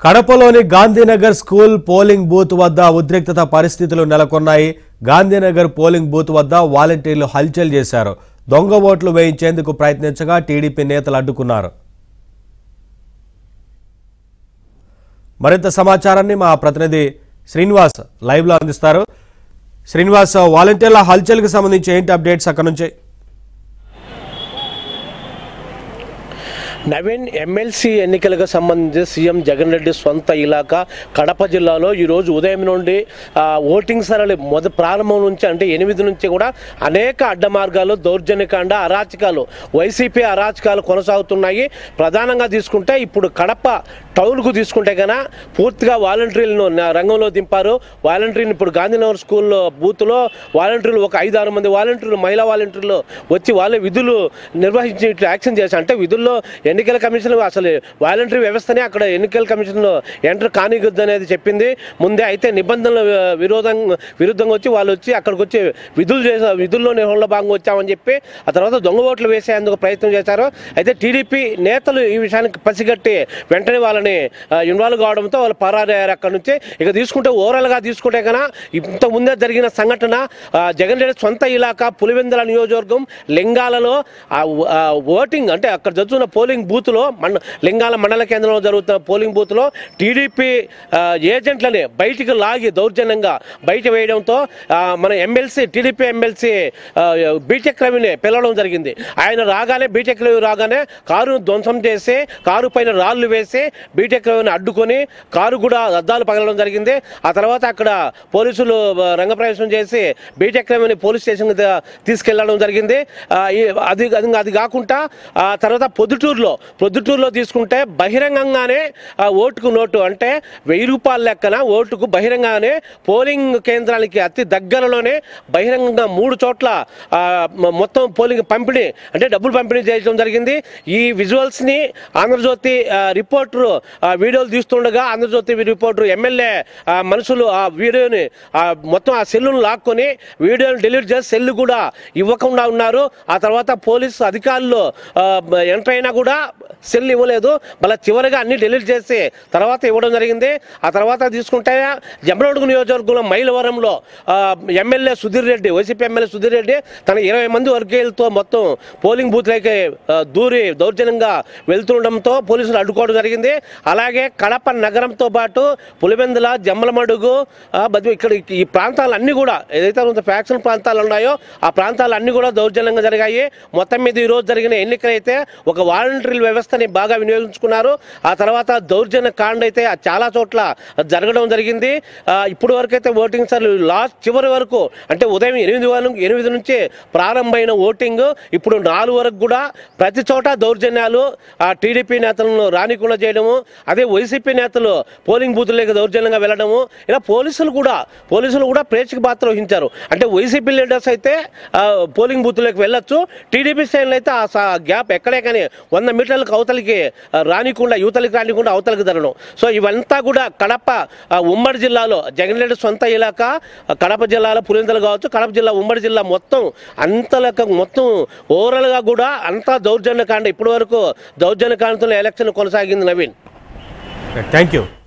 కడపలోని Gandhinagar school polling booth వద్ద ఉద్రిక్తత పరిస్థితులు నెలకొన్నాయి గాంధీనగర్ పోలింగ్ బూత్ వద్ద వాలంటీర్లు హల్చల్ చేశారు దొంగ ఓట్లు వేయించేందుకు ప్రయత్నించగా టీడీపీ నేతలు అడ్డుకున్నారు మరింత సమాచారాన్ని మా ప్రతినిధి శ్రీనివాస్ లైవ్లో అందిస్తారు శ్రీనివాస్ వాలంటీర్ల హల్చల్కి సంబంధించి ఏంటి అప్డేట్స్ అక్కడ నుంచి నవీన్ ఎమ్మెల్సీ ఎన్నికలకు సంబంధించి సీఎం జగన్ రెడ్డి సొంత ఇలాకా కడప జిల్లాలో ఈరోజు ఉదయం నుండి ఆ, ఓటింగ్ సరళి మొద ప్రారంభం నుంచి అంటే ఎనిమిది నుంచి కూడా అనేక అడ్డ మార్గాలు దౌర్జన్యకాండ అరాచకాలు వైసీపీ అరాచకాలు కొనసాగుతున్నాయి ప్రధానంగా తీసుకుంటే ఇప్పుడు కడప టౌన్కు తీసుకుంటే కనుక పూర్తిగా వాలంటీర్లను నా- రంగంలో దింపారు వాలంటీర్ని ఇప్పుడు గాంధీనగర్ స్కూల్లో బూత్లో వాలంటీర్లు ఒక ఐదు ఆరు మంది వాలంటీర్లు మహిళా వాలంటీర్లు వచ్చి వాళ్ళ విధులు నిర్వహించి ఇట్లా యాక్షన్ చేశారు అంటే విధుల్లో ఎన్నికల కమిషన్ అసలు వాలంటరీ వ్యవస్థనే అక్కడ ఎన్నికల కమిషన్ ఎంటర్ కానిగొద్దు అనేది చెప్పింది ముందే అయితే నిబంధనల వి- విరోధం విరుద్ధంగా వచ్చి వాళ్ళు వచ్చి అక్కడికి వచ్చి విధులు చేసే విధుల్లో నిర్వహణలో భాగంగా వచ్చామని చెప్పి ఆ తర్వాత దొంగ ఓట్లు వేసేందుకు ప్రయత్నం చేశారు అయితే టీడీపీ నేతలు ఈ విషయానికి పసిగట్టి వెంటనే వాళ్ళని ఇన్వాల్వ్ కావడంతో వాళ్ళు పరారయ్యారు అక్కడ నుంచి ఇక తీసుకుంటే ఓవరాల్గా తీసుకుంటే కన్నా ఇంత ముందే జరిగిన సంఘటన ఆ, జగన్ రెడ్డి సొంత ఇలాకా పులివెందుల నియోజకవర్గం లింగాలలో ఆ ఓ- ఆ ఓటింగ్ అంటే అక్కడ జరుగుతున్న పోలింగ్ బూత్లో మన లింగాల మండల కేంద్రంలో జరుగుతున్న పోలింగ్ బూత్లో టీడీపీ ఏజెంట్లని బయటికి లాగి దౌర్జన్యంగా బయట వేయడంతో ఆ, మన ఎమ్మెల్సీ టీడీపీ ఎమ్మెల్సీ బీటెక్ రవిని పిలవడం జరిగింది ఆయన రాగానే బీటెక్ రవి రాగానే కారును ధ్వంసం చేసి కారు పైన రాళ్లు వేసి బీటెక్ రవిని అడ్డుకొని కారు కూడా అద్దాలు పగలడం జరిగింది ఆ తర్వాత అక్కడ పోలీసులు ఆ, రంగప్రవేశం చేసి బీటెక్ రవిని పోలీస్ స్టేషన్ తీసుకెళ్లడం జరిగింది ఆ, ఈ- అది అది- అది కాకుండా ఆ తర్వాత పొద్దుటూరులో పొద్దుటూరులో తీసుకుంటే బహిరంగంగానే ఆ, ఓటుకు నోటు అంటే వెయ్యి రూపాయల లెక్కన ఓటుకు బహిరంగానే పోలింగ్ కేంద్రానికి అతి దగ్గరలోనే బహిరంగంగా మూడు చోట్ల ఆ, మ- మొత్తం పోలింగ్ పంపిణీ అంటే డబ్బులు పంపిణీ చేయడం జరిగింది ఈ విజువల్స్ ని ఆంధ్రజ్యోతి ఆ, రిపోర్టరు ఆ, వీడియోలు తీస్తుండగా ఆంధ్రజ్యోతి రిపోర్టరు ఎమ్మెల్యే ఆ, మనుషులు ఆ వీడియోని ఆ, మొత్తం ఆ సెల్లును లాక్కొని వీడియోని డిలీట్ చేసి సెల్ కూడా ఇవ్వకుండా ఉన్నారు ఆ తర్వాత పోలీసు అధికారులు ఆ, ఎంటర్ అయినా కూడా సెల్ ఇవ్వలేదు మళ్ళీ చివరిగా అన్ని డిలీట్ చేసి తర్వాత ఇవ్వడం జరిగింది ఆ తర్వాత తీసుకుంటే జమ్మలడుగు నియోజకవర్గంలో మైలవరంలో ఆ, MLA Sudheer Reddy YCP MLA Sudheer Reddy తన ఇరవై మంది వర్గీయులతో మొత్తం పోలింగ్ బూత్లకి ఆ, దూరి దౌర్జన్యంగా వెళ్తుండడంతో పోలీసులు అడ్డుకోవడం జరిగింది అలాగే కడప నగరంతో పాటు పులివెందుల జమ్మలమడుగు ఆ, బద్వి- ఇక్కడ ఈ ప్రాంతాలన్నీ కూడా ఏదైతే కొంత ఫ్యాక్షన్ ప్రాంతాలు ఉన్నాయో ఆ ప్రాంతాలన్నీ కూడా దౌర్జన్యంగా జరిగాయి మొత్తం మీద ఈ రోజు జరిగిన ఎన్నికలైతే ఒక వాలంటరీ వ్యవస్థని బాగా వినియోగించుకున్నారు ఆ తర్వాత దౌర్జన్య కాండ అయితే చాలా చోట్ల జరగడం జరిగింది ఆ, ఇప్పుడు వరకు అయితే ఓటింగ్ సార్ లాస్ట్ చివరి వరకు అంటే ఉదయం ఎనిమిది వరకు ఎనిమిది నుంచి ప్రారంభమైన ఓటింగ్ ఇప్పుడు నాలుగు వరకు కూడా ప్రతి చోట దౌర్జన్యాలు ఆ టీడీపీ నేతలను రానికుండా చేయడము అదే వైసీపీ నేతలు పోలింగ్ బూతులకు దౌర్జన్యంగా వెళ్ళడము ఇలా పోలీసులు కూడా పోలీసులు కూడా ప్రేక్షక పాత్ర వహించారు అంటే వైసీపీ లీడర్స్ అయితే ఆ, పోలింగ్ బూత్లోకి వెళ్ళొచ్చు టీడీపీ శ్రేణులు అయితే ఆ స- గ్యాప్ ఎక్కడే కానీ వంద మీటర్లకు అవతలికి ఆ, రానికుండా యువతలకి రానికుండా అవతలకి జరగడం సో ఇవంతా కూడా కడప ఆ, ఉమ్మడి జిల్లాలో జగన్ రెడ్డి సొంత ఇలాకా ఆ, కడప జిల్లాలో పులిందలు కావచ్చు కడప జిల్లా ఉమ్మడి జిల్లా మొత్తం అంతలక మొత్తం ఓవరాల్గా కూడా అంతా దౌర్జన్యకాండ ఇప్పటి వరకు దౌర్జన్యకాండతో ఎలక్షన్ కొనసాగింది నవీన్ థ్యాంక్ యూ